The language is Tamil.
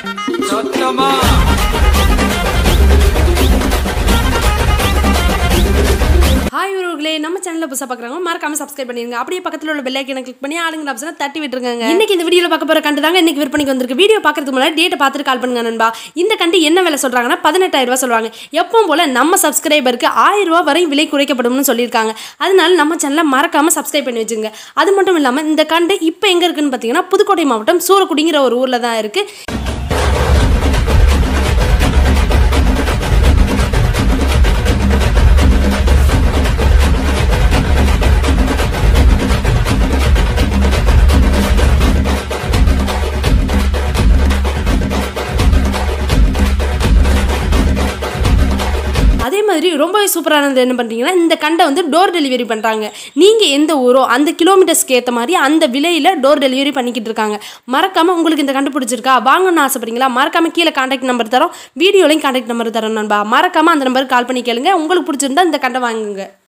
சத்தமா ஹாய் உறவுகளே நம்ம சேனலில் புதுசாக பார்க்குறாங்க மறக்காம சப்ஸ்கிரைப் பண்ணிருங்க அப்படியே பக்கத்தில் உள்ள பெல் ஐக்கனை கிளிக் பண்ணி ஆளுங்க ஆப்ஷனை தட்டி விட்டுருங்க இன்னைக்கு இந்த வீடியோவில் பார்க்க போகிற கண்டு தாங்க இன்னைக்கு விற்பனைக்கு வந்திருக்கு வீடியோ பார்க்கறதுக்கு முன்னாடி டேட்டை பார்த்துட்டு கால் பண்ணுங்க நண்பா இந்த கண்டு என்ன விலை சொல்கிறாங்கன்னா பதினெட்டாயிரம் ரூபாய் சொல்லுவாங்க எப்பவும் போல் நம்ம சப்ஸ்கிரைபருக்கு ஆயிரம் ரூபாய் வரை விலை குறைக்கப்படும்னு சொல்லியிருக்காங்க அதனால நம்ம சேனலை மறக்காம சப்ஸ்கிரைப் பண்ணி வச்சுங்க அது மட்டும் இல்லாமல் இந்த கண்டு இப்போ எங்கே இருக்குன்னு பார்த்தீங்கன்னா புதுக்கோட்டை மாவட்டம் சூரக்குடிங்கிற ஒரு ஊரில் தான் இருக்குது அதே மாதிரி ரொம்பவே சூப்பரானது என்ன பண்ணுறீங்கன்னா இந்த கண்டை வந்து டோர் டெலிவரி பண்ணுறாங்க நீங்கள் எந்த ஊரோ அந்த கிலோமீட்டர்ஸ்க்கு ஏற்ற மாதிரி அந்த விலையில் டோர் டெலிவரி பண்ணிக்கிட்டு இருக்காங்க மறக்காமல் உங்களுக்கு இந்த கண்டு பிடிச்சிருக்கா வாங்கணும்னு ஆசைப்படுறீங்களா மறக்காமல் கீழே காண்டாக்ட் நம்பர் தரோம் வீடியோலையும் காண்டாக்ட் நம்பர் தரோம் நண்பா மறக்காமல் அந்த நம்பருக்கு கால் பண்ணி கேளுங்க உங்களுக்கு பிடிச்சிருந்தா இந்த கண்டை வாங்குங்க